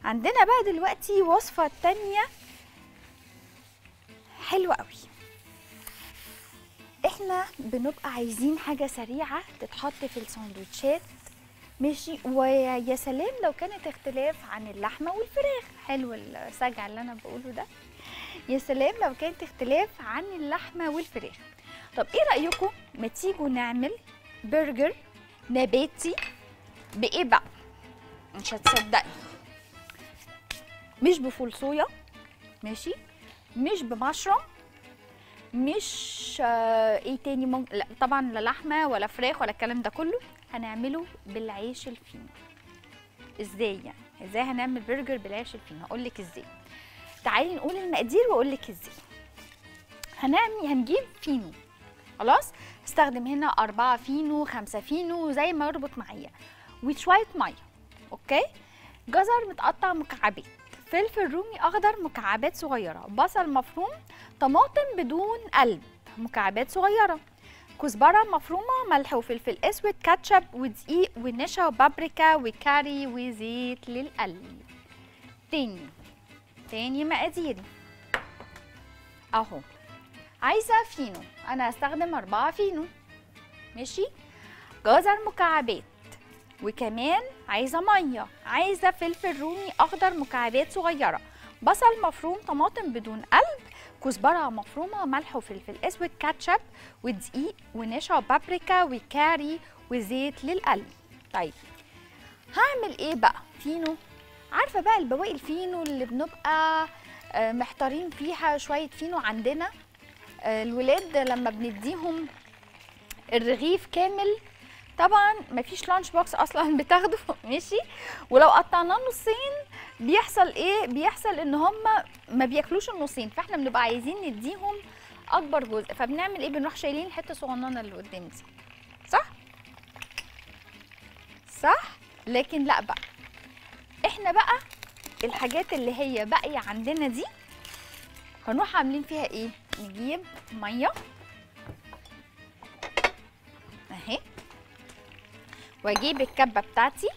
عندنا بقى دلوقتي وصفه تانية حلوه قوي احنا بنبقى عايزين حاجه سريعه تتحط في الساندوتشات ماشي ويا سلام لو كانت اختلاف عن اللحمه والفراخ حلو السجع اللي انا بقوله ده يا سلام لو كانت اختلاف عن اللحمه والفراخ طب ايه رايكم ما تيجوا نعمل برجر نباتي بايه بقى مش هتصدقي مش بفول صويا ماشي مش بمشروم مش آه ايه تاني ممكن لا طبعا لا لحمه ولا فراخ ولا الكلام ده كله هنعمله بالعيش الفينو ازاي يعني ازاي هنعمل برجر بالعيش الفينو هقول لك ازاي تعالي نقول المقادير واقول لك ازاي هنعمل هنجيب فينو خلاص هستخدم هنا أربعة فينو خمسة فينو زي ما يربط معايا وشوية مية اوكي جزر متقطع مكعبات فلفل رومي اخضر مكعبات صغيره بصل مفروم طماطم بدون قلب مكعبات صغيره كزبره مفرومه ملح وفلفل اسود كاتشب ودقيق ونشا وبابريكا وكاري وزيت للقلي تاني تاني مقاديري اهو عايزه فينو انا هستخدم أربعة فينو ماشي جزر مكعبات وكمان عايزه ميه عايزه فلفل رومي اخضر مكعبات صغيره بصل مفروم طماطم بدون قلب كزبره مفرومه ملح وفلفل اسود كاتشب ودقيق ونشا وبابريكا وكاري وزيت للقلي طيب هعمل ايه بقى فينو عارفه بقى البواقي الفينو اللي بنبقى آه، محتارين فيها شويه فينو عندنا آه، الولاد لما بنديهم الرغيف كامل طبعا مفيش لانش بوكس اصلا بتاخده ماشي ولو قطعناه نصين بيحصل ايه بيحصل ان هم ما بياكلوش النصين فاحنا بنبقى عايزين نديهم اكبر جزء فبنعمل ايه بنروح شايلين الحته الصغننه اللي قدام دي صح صح لكن لا بقى احنا بقى الحاجات اللي هي باقيه عندنا دي هنروح عاملين فيها ايه نجيب ميه اهي واجيب الكبه بتاعتي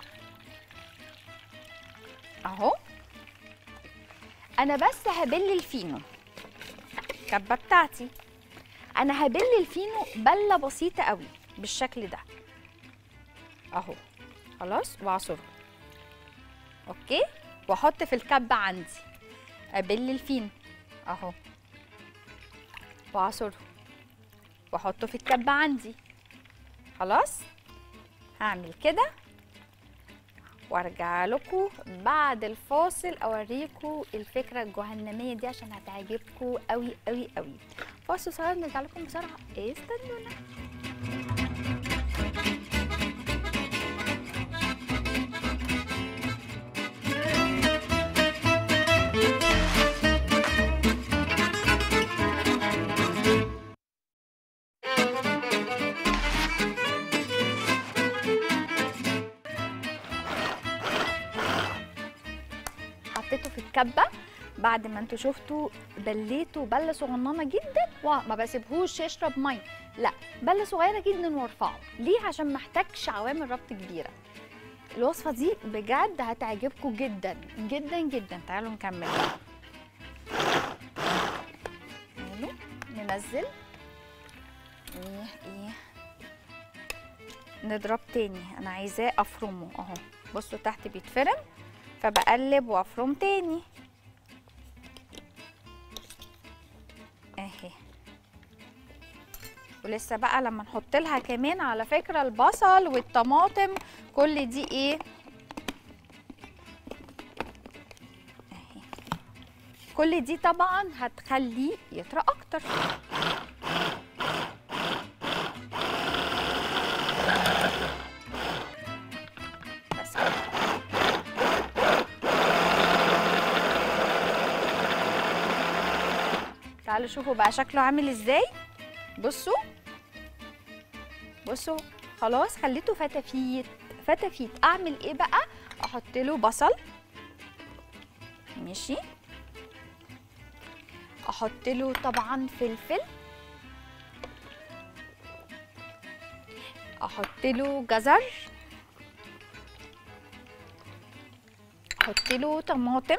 اهو انا بس هبل الفينو الكبه بتاعتي انا هبل الفينو بله بسيطه قوي بالشكل ده اهو خلاص واعصره اوكي واحط في الكبه عندي ابل الفينو اهو واعصره واحطه في الكبه عندي خلاص هعمل كده وارجع لكم بعد الفاصل اوريكم الفكره الجهنميه دي عشان هتعجبكم قوي قوي قوي فاصل صغير نرجع لكم بسرعه استنونا حطيته في الكبه بعد ما انتوا شفتوا بليته بله صغننه جدا وما بسيبهوش يشرب ميه لا بله صغيره جدا وارفعه ليه عشان محتاجش عوامل ربط كبيره الوصفه دي بجد هتعجبكم جدا جدا جدا تعالوا نكمل تعالوا ننزل ايه ايه نضرب تاني انا عايزاه افرمه اهو بصوا تحت بيتفرم فبقلب وافرم تاني اهي ولسه بقى لما نحط لها كمان على فكره البصل والطماطم كل دي ايه اهي كل دي طبعا هتخليه يطرى اكتر بس كده تعالوا شوفوا بقى شكله عامل ازاي بصوا بصوا خلاص خليته فتافيت فتافيت اعمل ايه بقى احط له بصل ماشي احط له طبعا فلفل احط له جزر احط له طماطم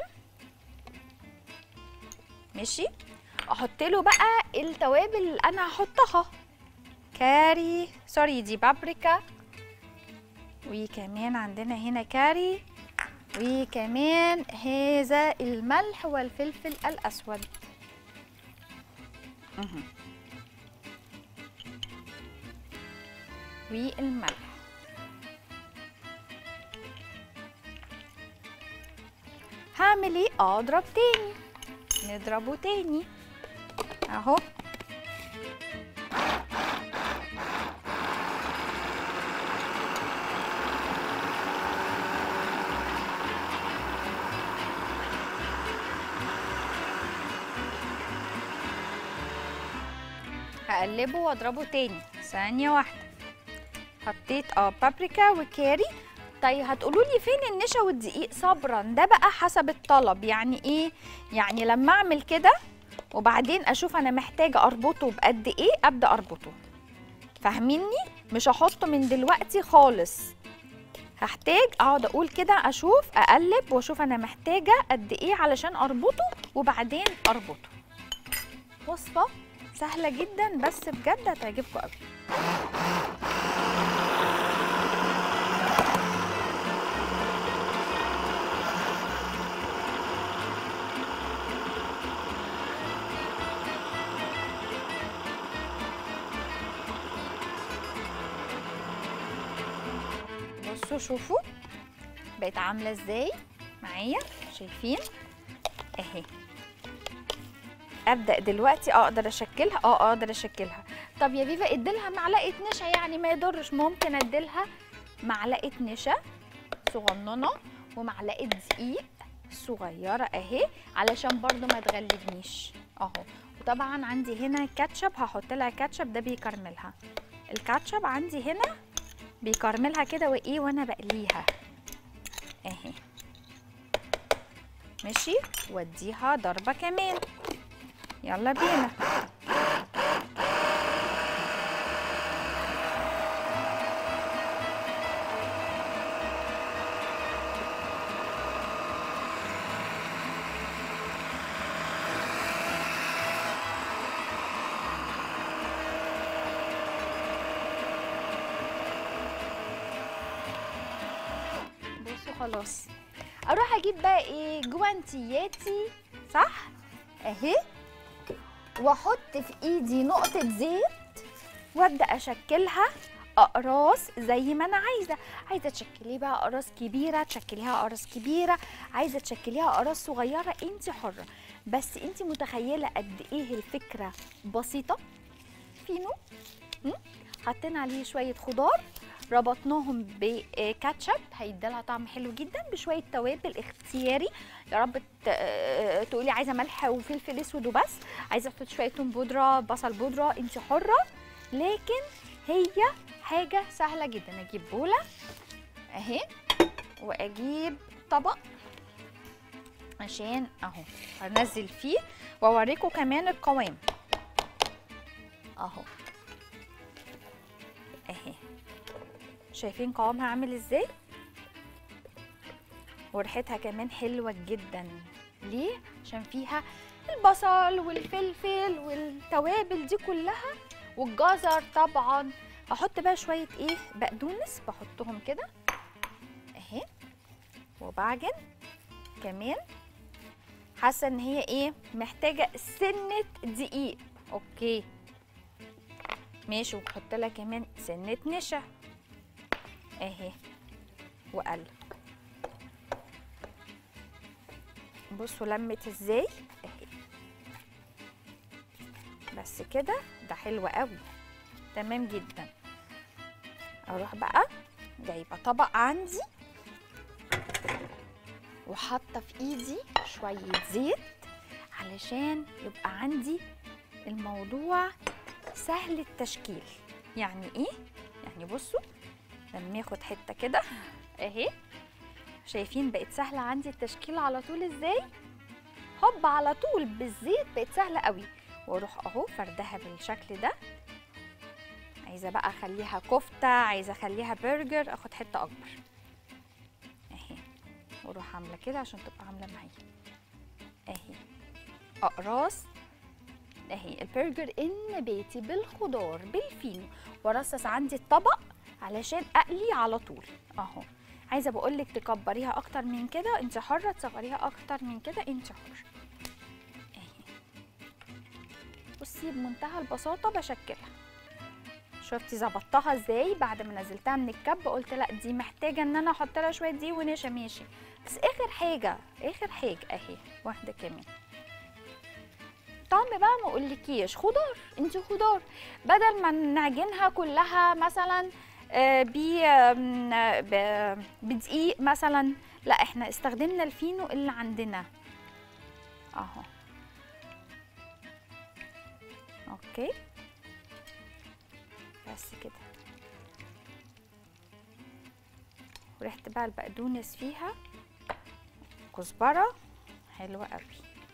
ماشي احط له بقى التوابل اللي انا هحطها كاري سوري دي بابريكا وكمان عندنا هنا كاري وكمان هذا الملح والفلفل الاسود مهم. والملح هعمل ايه اضرب تاني نضربه تاني اهو هقلبه واضربه تاني ثانية واحدة حطيت اه بابريكا وكاري طيب هتقولوا لي فين النشا والدقيق صبرا ده بقى حسب الطلب يعني ايه يعني لما اعمل كده وبعدين اشوف انا محتاجه اربطه بقد ايه ابدا اربطه فاهميني مش هحطه من دلوقتي خالص هحتاج اقعد اقول كده اشوف اقلب واشوف انا محتاجه قد ايه علشان اربطه وبعدين اربطه وصفه سهله جدا بس بجد هتعجبكم قوي بصوا شوفوا بقت عامله ازاي معايا شايفين اهي ابدا دلوقتي اقدر اشكلها اه اقدر اشكلها طب يا فيفا اديلها معلقه نشا يعني ما يضرش ممكن اديلها معلقه نشا صغننه ومعلقه دقيق صغيره اهي علشان برضو ما تغلبنيش اهو وطبعا عندي هنا كاتشب هحط لها كاتشب ده بيكرملها الكاتشب عندي هنا بيكرملها كده وايه وانا بقليها اهي ماشي واديها ضربه كمان يلا بينا بصوا خلاص اروح اجيب بقى ايه جوانتياتي صح اهي واحط في ايدي نقطه زيت وابدا اشكلها اقراص زي ما انا عايزه عايزه تشكليه بقى اقراص كبيره تشكليها اقراص كبيره عايزه تشكليها اقراص صغيره انت حره بس انت متخيله قد ايه الفكره بسيطه فينو م? حطينا عليه شويه خضار ربطناهم بكاتشب هيديلها طعم حلو جدا بشويه توابل اختياري يا رب ت- آه، تقولي عايزه ملح وفلفل اسود وبس عايزه احط شويه توم بودره بصل بودره انت حره لكن هي حاجه سهله جدا اجيب بوله اهي واجيب طبق عشان اهو هنزل فيه واوريكم كمان القوام اهو اهي شايفين قوامها عامل ازاي وريحتها كمان حلوه جدا ليه عشان فيها البصل والفلفل والتوابل دي كلها والجزر طبعا هحط بقى شويه ايه بقدونس بحطهم كده اهي وبعجن كمان حاسه ان هي ايه محتاجه سنه دقيق اوكي ماشي وبحط لها كمان سنه نشا اهي وقلب بصوا لمت ازاي اهي بس كده ده حلو قوي تمام جدا اروح بقى جايبه طبق عندي وحاطه في ايدي شويه زيت علشان يبقى عندي الموضوع سهل التشكيل يعني ايه يعني بصوا لما اخد حته كده اهي شايفين بقت سهله عندي التشكيل على طول ازاي هوب على طول بالزيت بقت سهله قوي واروح اهو فردها بالشكل ده عايزه بقى اخليها كفته عايزه اخليها برجر اخد حته اكبر اهي واروح عامله كده عشان تبقى عامله معايا اهي اقراص اهي البرجر النباتي بالخضار بالفينو وارصص عندي الطبق علشان اقلي على طول اهو عايزه بقول لك تكبريها اكتر من كده انت حره تصغريها اكتر من كده انت حره اهي بصي بمنتهى البساطه بشكلها شفتي ظبطتها ازاي بعد ما نزلتها من الكب قلت لا دي محتاجه ان انا احط لها شويه دي ونشا ماشي بس اخر حاجه اخر حاجه اهي واحده كمان طعم بقى ما اقولكيش خضار انت خضار بدل ما نعجنها كلها مثلا آه، ب آم، ب- بدقيق مثلا لا احنا استخدمنا الفينو اللي عندنا اهو اوكي بس كده وريحه بقى البقدونس فيها كزبره حلوه قوي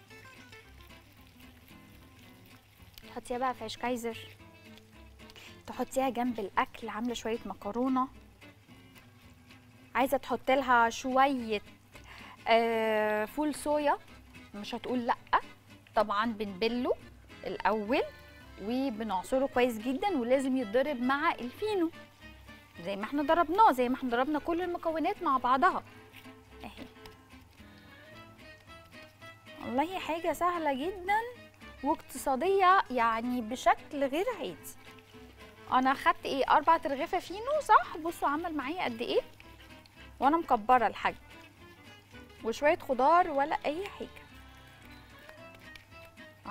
تحطيها بقى في عيش كايزر تحطيها جنب الاكل عامله شويه مكرونه عايزه تحط لها شويه آه فول صويا مش هتقول لا طبعا بنبله الاول وبنعصره كويس جدا ولازم يتضرب مع الفينو زي ما احنا ضربناه زي ما احنا ضربنا كل المكونات مع بعضها اهي والله حاجه سهله جدا واقتصاديه يعني بشكل غير عادي انا خدت ايه اربع ترغيفه فينو صح بصوا عمل معايا قد ايه وانا مكبره الحجم وشويه خضار ولا اي حاجه اهو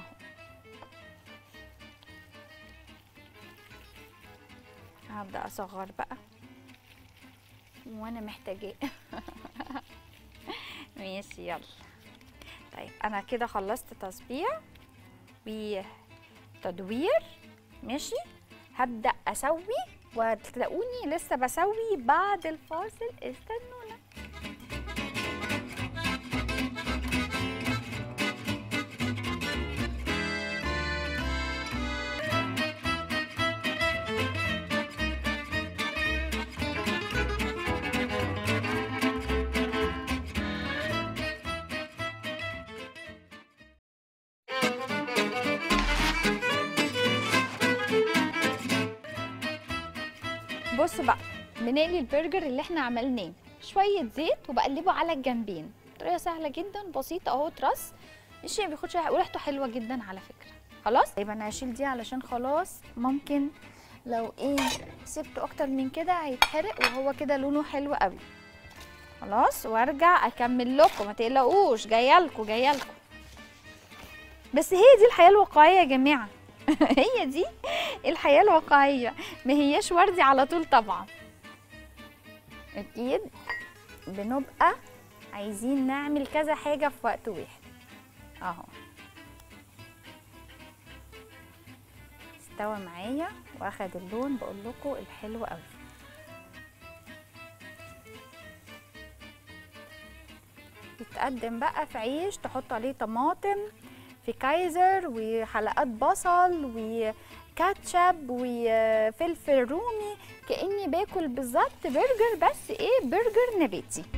هبدا اصغر بقى وانا محتاجاه ماشي يلا طيب انا كده خلصت تصبيع وتدوير ماشي هبدا اسوي وتلاقوني لسه بسوي بعد الفاصل استنونا بصوا بقى بنقلي البرجر اللي احنا عملناه شويه زيت وبقلبه على الجنبين طريقه سهله جدا بسيطه اهو ترص مش ما بياخدش وريحته حلوه جدا على فكره خلاص يبقى انا هشيل دي علشان خلاص ممكن لو ايه سبته اكتر من كده هيتحرق وهو كده لونه حلو قوي خلاص وارجع اكمل لكم ما تقلقوش جايه لكم جايه لكم بس هي دي الحياه الواقعيه يا جماعه هي دي الحياه الواقعيه ما هياش وردي على طول طبعا اكيد بنبقى عايزين نعمل كذا حاجه في وقت واحد اهو استوى معايا واخد اللون بقول لكم الحلو قوي يتقدم بقى في عيش تحط عليه طماطم في كايزر وحلقات بصل وكاتشب وفلفل رومي كاني باكل بالظبط برجر بس ايه برجر نباتي